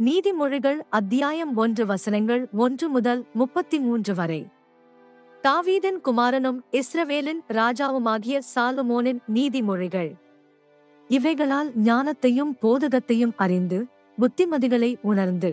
நீதிமொழிகள் அத்தியாயம் ஒன்று வசனங்கள் ஒன்று முதல் முப்பத்தி மூன்று வரை தாவீதின் குமாரனும் இஸ்ரவேலின் ராஜாவுமாகிய சாலுமோனின் நீதிமொழிகள் இவைகளால் ஞானத்தையும் போதகத்தையும் அறிந்து புத்திமதிகளை உணர்ந்து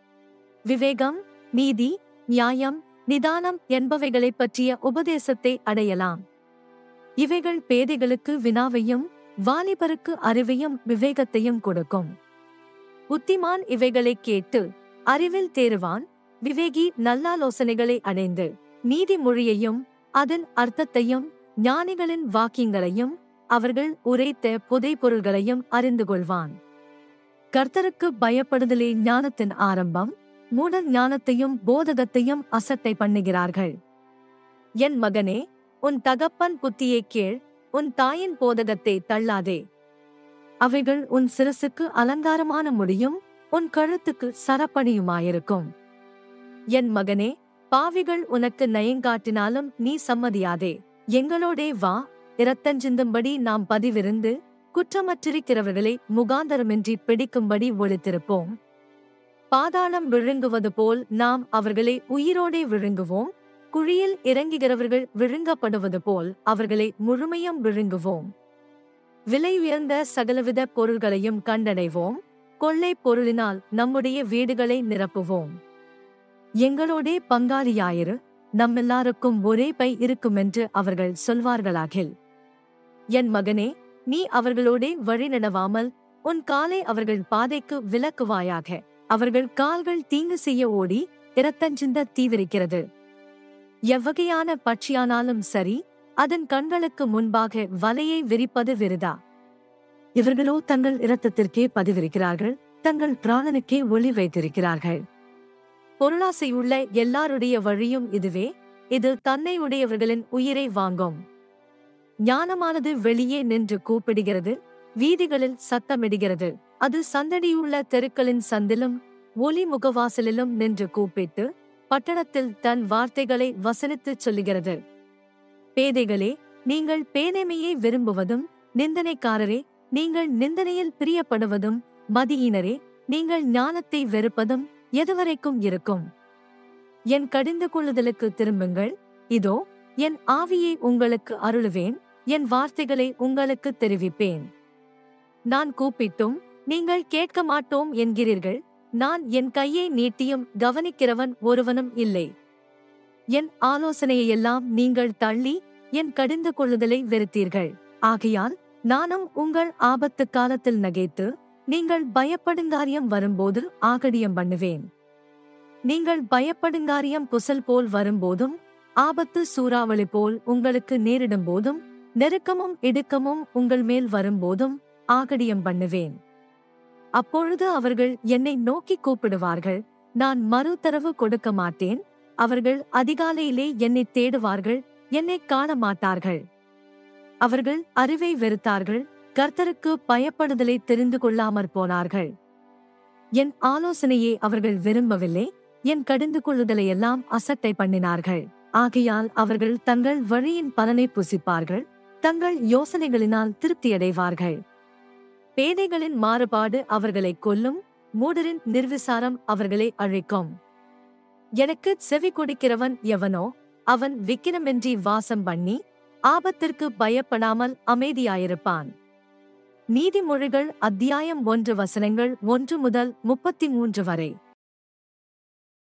விவேகம் நீதி நியாயம் நிதானம் என்பவைகளைப் பற்றிய உபதேசத்தை அடையலாம் இவைகள் பேதைகளுக்கு வினாவையும் வாலிபருக்கு அறிவையும் விவேகத்தையும் கொடுக்கும் புத்திமான் இவைகளைக் கேட்டு அறிவில் தேறுவான் விவேகி நல்லாலோசனைகளை அடைந்து நீதிமொழியையும் அதன் அர்த்தத்தையும் ஞானிகளின் வாக்கியங்களையும் அவர்கள் உரைத்த புதைபொருள்களையும் அறிந்து கொள்வான் கர்த்தருக்கு பயப்படுதலே ஞானத்தின் ஆரம்பம் மூடர் ஞானத்தையும் போதகத்தையும் அசட்டை பண்ணுகிறார்கள் என் மகனே உன் தகப்பன் புத்தியைக் கேள் உன் தாயின் போதகத்தை தள்ளாதே அவைகள் உன் சிரசுக்கு அலங்காரமான முடியும் உன் கழுத்துக்கு சரப்பணியுமாயிருக்கும் என் மகனே பாவிகள் உனக்கு நயங்காட்டினாலும் நீ சம்மதியாதே எங்களோடே வா இரத்தஞ்சிந்தும்படி நாம் பதிவிருந்து குற்றமற்றிருக்கிறவர்களை முகாந்தரமின்றி பிடிக்கும்படி ஒளித்திருப்போம் பாதாளம் விழுங்குவது போல் நாம் அவர்களை உயிரோடே விழுங்குவோம் குழியில் இறங்குகிறவர்கள் விழுங்கப்படுவது போல் அவர்களை முழுமையும் விழுங்குவோம் விலை உயர்ந்த சகலவித பொருள்களையும் கண்டடைவோம் கொள்ளை பொருளினால் நம்முடைய வீடுகளை நிரப்புவோம் எங்களோடே பங்காளியாயிரு நம்மெல்லாருக்கும் ஒரே பை இருக்குமென்று அவர்கள் சொல்வார்களாகில் என் மகனே நீ அவர்களோடே வழி நடவாமல் உன் காலை அவர்கள் பாதைக்கு விலக்குவாயாக அவர்கள் கால்கள் தீங்கு செய்ய ஓடி இரத்தஞ்சிந்த தீவிரிக்கிறது எவ்வகையான பட்சியானாலும் சரி அதன் கண்களுக்கு முன்பாக வலையை விரிப்பது விருதா இவர்களோ தங்கள் இரத்தத்திற்கே பதிவிருக்கிறார்கள் தங்கள் பிராணனுக்கே ஒளி வைத்திருக்கிறார்கள் பொருளாசையுள்ள எல்லாருடைய வழியும் இதுவே இது தன்னை உடையவர்களின் உயிரை வாங்கும் ஞானமானது வெளியே நின்று கூப்பிடுகிறது வீதிகளில் சத்தமிடுகிறது அது சந்தடியுள்ள தெருக்களின் சந்திலும் ஒலி முகவாசலிலும் நின்று கூப்பிட்டு பட்டணத்தில் தன் வார்த்தைகளை வசனித்துச் சொல்லுகிறது பேதைகளே நீங்கள் பேதைமையை விரும்புவதும் நிந்தனைக்காரரே நீங்கள் நிந்தனையில் பிரியப்படுவதும் மதியினரே நீங்கள் ஞானத்தை வெறுப்பதும் எதுவரைக்கும் இருக்கும் என் கடிந்து கொள்ளுதலுக்கு திரும்புங்கள் இதோ என் ஆவியை உங்களுக்கு அருளுவேன் என் வார்த்தைகளை உங்களுக்கு தெரிவிப்பேன் நான் கூப்பிட்டும் நீங்கள் கேட்க மாட்டோம் என்கிறீர்கள் நான் என் கையை நீட்டியும் கவனிக்கிறவன் ஒருவனும் இல்லை என் ஆலோசனையெல்லாம் நீங்கள் தள்ளி என் கடிந்து கொள்ளுதலை வெறுத்தீர்கள் ஆகையால் நானும் உங்கள் ஆபத்து காலத்தில் நகைத்து நீங்கள் பயப்படுங்காரியம் வரும்போது ஆகடியம் பண்ணுவேன் நீங்கள் பயப்படுங்காரியம் புசல் போல் வரும்போதும் ஆபத்து சூறாவளி போல் உங்களுக்கு நேரிடும் போதும் நெருக்கமும் இடுக்கமும் உங்கள் மேல் வரும்போதும் ஆகடியம் பண்ணுவேன் அப்பொழுது அவர்கள் என்னை நோக்கி கூப்பிடுவார்கள் நான் மறுதரவு கொடுக்க மாட்டேன் அவர்கள் அதிகாலையிலே என்னை தேடுவார்கள் என்னை காண மாட்டார்கள் அவர்கள் அறிவை வெறுத்தார்கள் கர்த்தருக்கு பயப்படுதலை தெரிந்து கொள்ளாமற் போனார்கள் என் ஆலோசனையை அவர்கள் விரும்பவில்லை என் கடிந்து கொள்ளுதலையெல்லாம் அசட்டை பண்ணினார்கள் ஆகையால் அவர்கள் தங்கள் வழியின் பலனை புசிப்பார்கள் தங்கள் யோசனைகளினால் திருப்தியடைவார்கள் பேதைகளின் மாறுபாடு அவர்களை கொல்லும் மூடரின் நிர்விசாரம் அவர்களை அழிக்கும் எனக்கு செவி கொடுக்கிறவன் எவனோ அவன் விக்கிரமின்றி வாசம் பண்ணி ஆபத்திற்கு பயப்படாமல் அமைதியாயிருப்பான் நீதிமொழிகள் அத்தியாயம் ஒன்று வசனங்கள் ஒன்று முதல் முப்பத்தி மூன்று வரை